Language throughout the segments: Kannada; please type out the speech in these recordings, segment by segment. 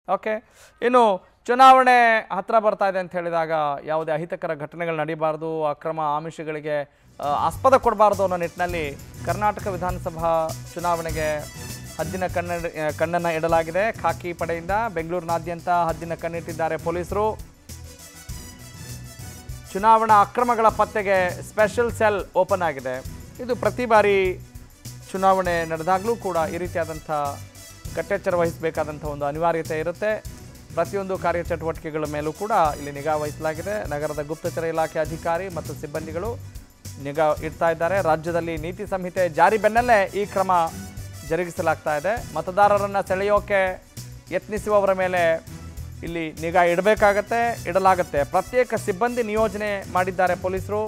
ಓಕೆ ಇನ್ನು ಚುನಾವಣೆ ಹತ್ರ ಬರ್ತಾ ಇದೆ ಅಂತ ಹೇಳಿದಾಗ ಯಾವುದೇ ಅಹಿತಕರ ಘಟನೆಗಳು ನಡೀಬಾರ್ದು ಅಕ್ರಮ ಆಮಿಷಗಳಿಗೆ ಆ, ಆಸ್ಪದ ಕೊಡಬಾರ್ದು ಅನ್ನೋ ನಿಟ್ಟಿನಲ್ಲಿ ಕರ್ನಾಟಕ ವಿಧಾನಸಭಾ ಚುನಾವಣೆಗೆ ಹದ್ದಿನ ಕಣ್ಣ ಕಣ್ಣನ್ನು ಇಡಲಾಗಿದೆ ಖಾಕಿ ಪಡೆಯಿಂದ ಬೆಂಗಳೂರಿನಾದ್ಯಂತ ಹದ್ದಿನ ಕಣ್ಣಿಟ್ಟಿದ್ದಾರೆ ಪೊಲೀಸರು ಚುನಾವಣಾ ಅಕ್ರಮಗಳ ಪತ್ತೆಗೆ ಸ್ಪೆಷಲ್ ಸೆಲ್ ಓಪನ್ ಆಗಿದೆ ಇದು ಪ್ರತಿ ಬಾರಿ ಚುನಾವಣೆ ನಡೆದಾಗಲೂ ಕೂಡ ಈ ರೀತಿಯಾದಂಥ ಕಟ್ಟೆಚ್ಚರ ವಹಿಸಬೇಕಾದಂಥ ಒಂದು ಅನಿವಾರ್ಯತೆ ಇರುತ್ತೆ ಪ್ರತಿಯೊಂದು ಕಾರ್ಯಚಟುವಟಿಕೆಗಳ ಮೇಲೂ ಕೂಡ ಇಲ್ಲಿ ನಿಗಾ ವಹಿಸಲಾಗಿದೆ ನಗರದ ಗುಪ್ತಚರ ಇಲಾಖೆ ಅಧಿಕಾರಿ ಮತ್ತು ಸಿಬ್ಬಂದಿಗಳು ನಿಗಾ ಇಡ್ತಾ ಇದ್ದಾರೆ ರಾಜ್ಯದಲ್ಲಿ ನೀತಿ ಸಂಹಿತೆ ಜಾರಿ ಬೆನ್ನಲ್ಲೇ ಈ ಕ್ರಮ ಜರುಗಿಸಲಾಗ್ತಾ ಇದೆ ಮತದಾರರನ್ನು ಸೆಳೆಯೋಕೆ ಯತ್ನಿಸುವವರ ಮೇಲೆ ಇಲ್ಲಿ ನಿಗಾ ಇಡಬೇಕಾಗತ್ತೆ ಇಡಲಾಗತ್ತೆ ಪ್ರತ್ಯೇಕ ಸಿಬ್ಬಂದಿ ನಿಯೋಜನೆ ಮಾಡಿದ್ದಾರೆ ಪೊಲೀಸರು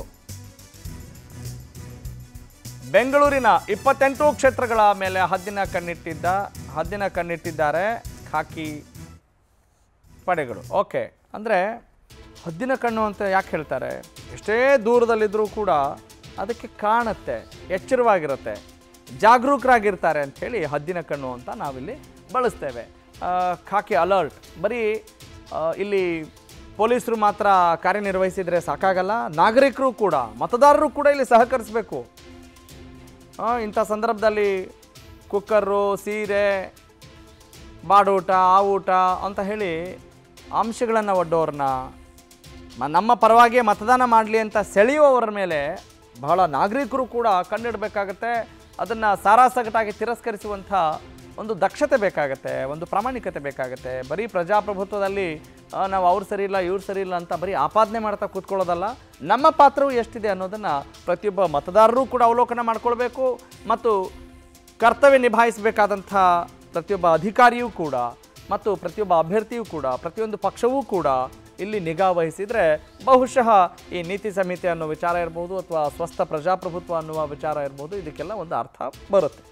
ಬೆಂಗಳೂರಿನ ಇಪ್ಪತ್ತೆಂಟು ಕ್ಷೇತ್ರಗಳ ಮೇಲೆ ಹದ್ದಿನ ಕಣ್ಣಿಟ್ಟಿದ್ದ ಹದ್ದಿನ ಕಣ್ಣಿಟ್ಟಿದ್ದಾರೆ ಖಾಕಿ ಪಡೆಗಳು ಓಕೆ ಅಂದರೆ ಹದ್ದಿನ ಕಣ್ಣು ಅಂತ ಯಾಕೆ ಹೇಳ್ತಾರೆ ಎಷ್ಟೇ ದೂರದಲ್ಲಿದ್ದರೂ ಕೂಡ ಅದಕ್ಕೆ ಕಾಣುತ್ತೆ ಎಚ್ಚರವಾಗಿರುತ್ತೆ ಜಾಗರೂಕರಾಗಿರ್ತಾರೆ ಅಂಥೇಳಿ ಹದ್ದಿನ ಕಣ್ಣು ಅಂತ ನಾವಿಲ್ಲಿ ಬಳಸ್ತೇವೆ ಆ, ಖಾಕಿ ಅಲರ್ಟ್ ಬರೀ ಆ, ಇಲ್ಲಿ ಪೊಲೀಸರು ಮಾತ್ರ ಕಾರ್ಯನಿರ್ವಹಿಸಿದರೆ ಸಾಕಾಗಲ್ಲ ನಾಗರಿಕರು ಕೂಡ ಮತದಾರರು ಕೂಡ ಇಲ್ಲಿ ಸಹಕರಿಸಬೇಕು ಆ, ಇಂಥ ಸಂದರ್ಭದಲ್ಲಿ ಕುಕ್ಕರು ಸೀರೆ ಬಾಡೂಟ ಆ ಊಟ ಅಂತ ಹೇಳಿ ಅಂಶಗಳನ್ನು ಒಡ್ಡೋರನ್ನ ಮ- ನಮ್ಮ ಪರವಾಗಿ ಮತದಾನ ಮಾಡಲಿ ಅಂತ ಸೆಳೆಯುವವರ ಮೇಲೆ ಬಹಳ ನಾಗರಿಕರು ಕೂಡ ಕಣ್ಣಿಡಬೇಕಾಗತ್ತೆ ಅದನ್ನು ಸಾರಾಸಗಟಾಗಿ ತಿರಸ್ಕರಿಸುವಂಥ ಒಂದು ದಕ್ಷತೆ ಬೇಕಾಗತ್ತೆ ಒಂದು ಪ್ರಾಮಾಣಿಕತೆ ಬೇಕಾಗತ್ತೆ ಬರೀ ಪ್ರಜಾಪ್ರಭುತ್ವದಲ್ಲಿ ಆ, ನಾವು ಅವ್ರು ಸರಿ ಇಲ್ಲ ಇವ್ರು ಸರಿ ಇಲ್ಲ ಅಂತ ಬರೀ ಆಪಾದನೆ ಮಾಡ್ತಾ ಕೂತ್ಕೊಳ್ಳೋದಲ್ಲ ನಮ್ಮ ಪಾತ್ರವು ಎಷ್ಟಿದೆ ಅನ್ನೋದನ್ನು ಪ್ರತಿಯೊಬ್ಬ ಮತದಾರರು ಕೂಡ ಅವಲೋಕನ ಮಾಡ್ಕೊಳ್ಬೇಕು ಮತ್ತು ಕರ್ತವ್ಯ ನಿಭಾಯಿಸಬೇಕಾದಂಥ ಪ್ರತಿಯೊಬ್ಬ ಅಧಿಕಾರಿಯೂ ಕೂಡ ಮತ್ತು ಪ್ರತಿಯೊಬ್ಬ ಅಭ್ಯರ್ಥಿಯೂ ಕೂಡ ಪ್ರತಿಯೊಂದು ಪಕ್ಷವೂ ಕೂಡ ಇಲ್ಲಿ ನಿಗಾ ವಹಿಸಿದರೆ ಬಹುಶಃ ಈ ನೀತಿ ಸಂಹಿತೆ ಅನ್ನೋ ವಿಚಾರ ಇರ್ಬೋದು ಅಥವಾ ಸ್ವಸ್ಥ ಪ್ರಜಾಪ್ರಭುತ್ವ ಅನ್ನುವ ವಿಚಾರ ಇರ್ಬೋದು ಇದಕ್ಕೆಲ್ಲ ಒಂದು ಅರ್ಥ ಬರುತ್ತೆ